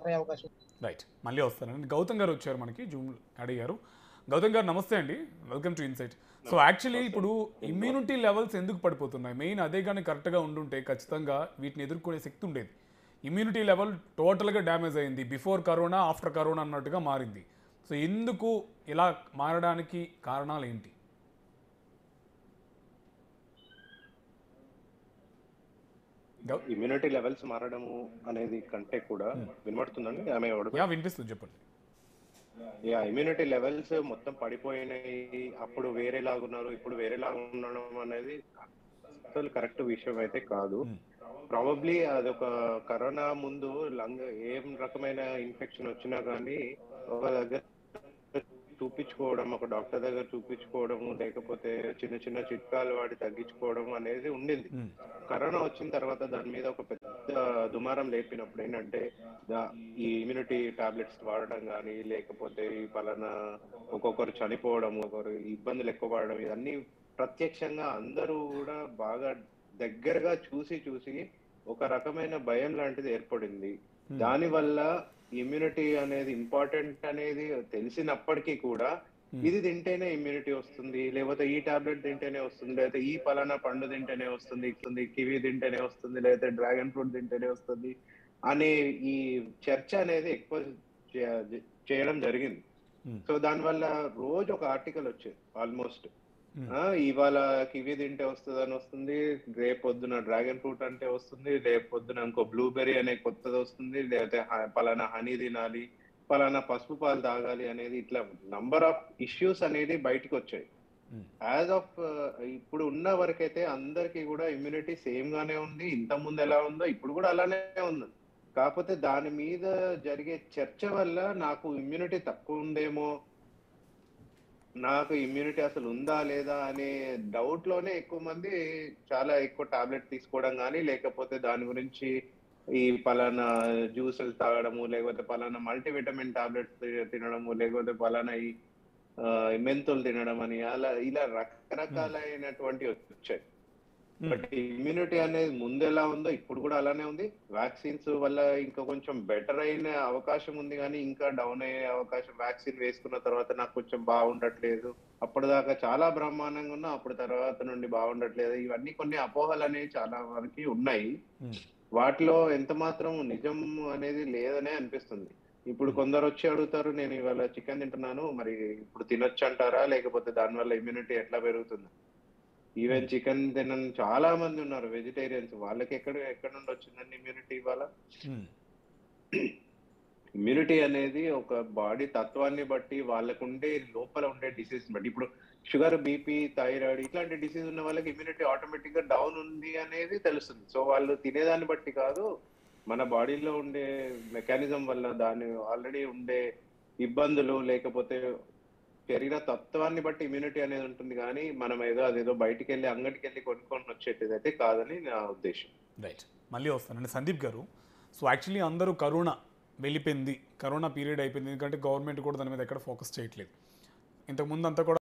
అయ్యే అవకాశం ఉంది. రైట్ మళ్ళీ వస్తానండి గౌతమ్ గారు వచ్చారు మనకి జూమ్ అడిగారు గౌతమ్ గారు నమస్తే అండి welcome to insight so actually ఇప్పుడు ఇమ్యూనిటీ లెవెల్స్ ఎందుకు పడిపోతున్నాయి మెయిన్ అదే కానీ కరెక్ట్గా ఉండుంటే ఖచ్చితంగా వీటిని ఎదుర్కొనే శక్తి ఉండేది ఇమ్యూనిటీ లెవెల్ టోటల్గా డ్యామేజ్ అయింది బిఫోర్ కరోనా ఆఫ్టర్ కరోనా అన్నట్టుగా మారింది సో ఎందుకు ఇలా మారడానికి కారణాలు ఏంటి గౌ- ఇమ్యూనిటీ లెవెల్స్ మారడము అనేది కంటే కూడా వినబడుతుందండి ఆమె ఎవడు యా వినిపిస్తుంది చెప్పండి యా ఇమ్యూనిటీ లెవెల్స్ మొత్తం పడిపోయినాయి అప్పుడు వేరేలాగా ఉన్నారు ఇప్పుడు వేరేలాగా ఉండడం అనేది అసలు కరెక్ట్ విషయం అయితే కాదు ప్రాబబ్లీ అదొక కరోనా ముందు లంగ్ ఏం రకమైన ఇన్ఫెక్షన్ వచ్చినా కానీ ఒక దగ్గర చూపించుకోవడం ఒక డాక్టర్ దగ్గర చూపించుకోవడం లేకపోతే చిన్న చిన్న చిట్కాలు వాడి తగ్గించుకోవడం అనేది ఉండింది Hmm. కరోనా వచ్చిన తర్వాత దాని మీద ఒక పెద్ద దుమారం లేపినప్పుడు ఏంటంటే దా- ఈ ఇమ్యూనిటీ టాబ్లెట్స్ వాడడం కానీ లేకపోతే ఈ పలానా ఒక్కొక్కరు చనిపోవడం ఒకరు ఇబ్బందులు ఎక్కువ పడడం ఇవన్నీ ప్రత్యక్షంగా అందరూ కూడా బాగా దగ్గరగా చూసి చూసి ఒక రకమైన భయం లాంటిది ఏర్పడింది దాని వల్ల ఇమ్యూనిటీ అనేది ఇంపార్టెంట్ అనేది తెలిసినప్పటికీ కూడా ఇది తింటేనే ఇమ్యూనిటీ వస్తుంది లేకపోతే ఈ టాబ్లెట్ తింటేనే వస్తుంది లేకపోతే ఈ పలానా పండు తింటేనే వస్తుంది ఇస్తుంది కివి తింటేనే వస్తుంది లేకపోతే డ్రాగన్ ఫ్రూట్ తింటేనే వస్తుంది అనే ఈ చర్చ అనేది ఎక్కువ చే- చేయడం జరిగింది Hmm. సో దానివల్ల రోజు ఒక ఆర్టికల్ వచ్చేది ఆల్మోస్ట్ Hmm. ఆ, ఇవాళ కివి తింటే వస్తుంది అని వస్తుంది రేపు పొద్దున డ్రాగన్ ఫ్రూట్ అంటే వస్తుంది రేపు పొద్దున ఇంకో బ్లూబెర్రీ అనే కొత్తది వస్తుంది లేకపోతే హ- పలానా హనీ తినాలి పలానా పసుపు పాలు తాగాలి అనేది ఇట్లా నంబర్ ఆఫ్ ఇష్యూస్ అనేది బయటకు వచ్చాయి Hmm. యాజ్ ఆఫ్ ఇప్పుడు ఉన్న వరకైతే అందరికి కూడా ఇమ్యూనిటీ సేమ్ గానే ఉంది ఇంత ముందు ఎలా ఉందో ఇప్పుడు కూడా అలానే ఉంది కాకపోతే దాని మీద జరిగే చర్చ వల్ల నాకు ఇమ్యూనిటీ తక్కువ ఉందేమో నాకు ఇమ్యూనిటీ అసలు ఉందా లేదా అనే డౌట్ లోనే ఎక్కువ మంది చాలా ఎక్కువ టాబ్లెట్ తీసుకోవడం కానీ లేకపోతే దాని గురించి ఈ పలానా జ్యూసులు తాగడము లేకపోతే పలానా మల్టీవిటమిన్ టాబ్లెట్స్ తినడము లేకపోతే పలానా ఈ ఆ, మెంతులు తినడం అని అలా ఇలా రకరకాలైనటువంటి వచ్చాయి బట్ ఇమ్యూనిటీ అనేది ముందు ఎలా ఉందో ఇప్పుడు కూడా అలానే ఉంది వ్యాక్సిన్స్ వల్ల ఇంకా కొంచెం బెటర్ అయిన అవకాశం ఉంది కానీ ఇంకా డౌన్ అయ్యే అవకాశం వ్యాక్సిన్ వేసుకున్న తర్వాత నాకు కొంచెం బాగుండట్లేదు అప్పటిదాకా చాలా బ్రహ్మాండంగా ఉన్నా అప్పుడు తర్వాత నుండి బాగుండట్లేదు ఇవన్నీ కొన్ని అపోహలు అనేవి చాలా వరకు ఉన్నాయి Hmm. వాటిలో ఎంత మాత్రం నిజం అనేది లేదనే అనిపిస్తుంది ఇప్పుడు కొందరు వచ్చి అడుగుతారు నేను ఇవాళ చికెన్ తింటున్నాను మరి ఇప్పుడు తినొచ్చు అంటారా లేకపోతే దానివల్ల ఇమ్యూనిటీ ఎట్లా పెరుగుతుంది ఈవెన్ చికెన్ తినని చాలా మంది ఉన్నారు వెజిటేరియన్స్ వాళ్ళకి ఎక్కడ ఎక్కడ నుండి వచ్చిందండి ఇమ్యూనిటీ ఇవాళ Hmm. ఇమ్యూనిటీ అనేది ఒక బాడీ తత్వాన్ని బట్టి వాళ్ళకు ఉండే లోపల ఉండే డిసీజ్ బట్టి ఇప్పుడు షుగర్ బీపీ థైరాయిడ్ ఇట్లాంటి డిసీజ్ ఉన్న వాళ్ళకి ఇమ్యూనిటీ ఆటోమేటిక్ గా డౌన్ ఉంది అనేది తెలుస్తుంది సో వాళ్ళు తినేదాన్ని బట్టి కాదు మన బాడీలో ఉండే మెకానిజం వల్ల దాని ఆల్రెడీ ఉండే ఇబ్బందులు లేకపోతే శరీర తత్వాన్ని బట్టి ఇమ్యూనిటీ అనేది ఉంటుంది కానీ మనం ఏదో అదేదో బయటికి వెళ్ళి అంగడికి వెళ్ళి కొనుక్కొని వచ్చేటిది అయితే కాదని నా ఉద్దేశం రైట్ మళ్ళీ వస్తానండి సందీప్ గారు సో యాక్చువల్లీ అందరూ కరోనా వెళ్ళిపోయింది కరోనా పీరియడ్ అయిపోయింది ఎందుకంటే గవర్నమెంట్ కూడా దాని మీద ఎక్కడ ఫోకస్ చేయట్లేదు ఇంతకుముందు అంతా కూడా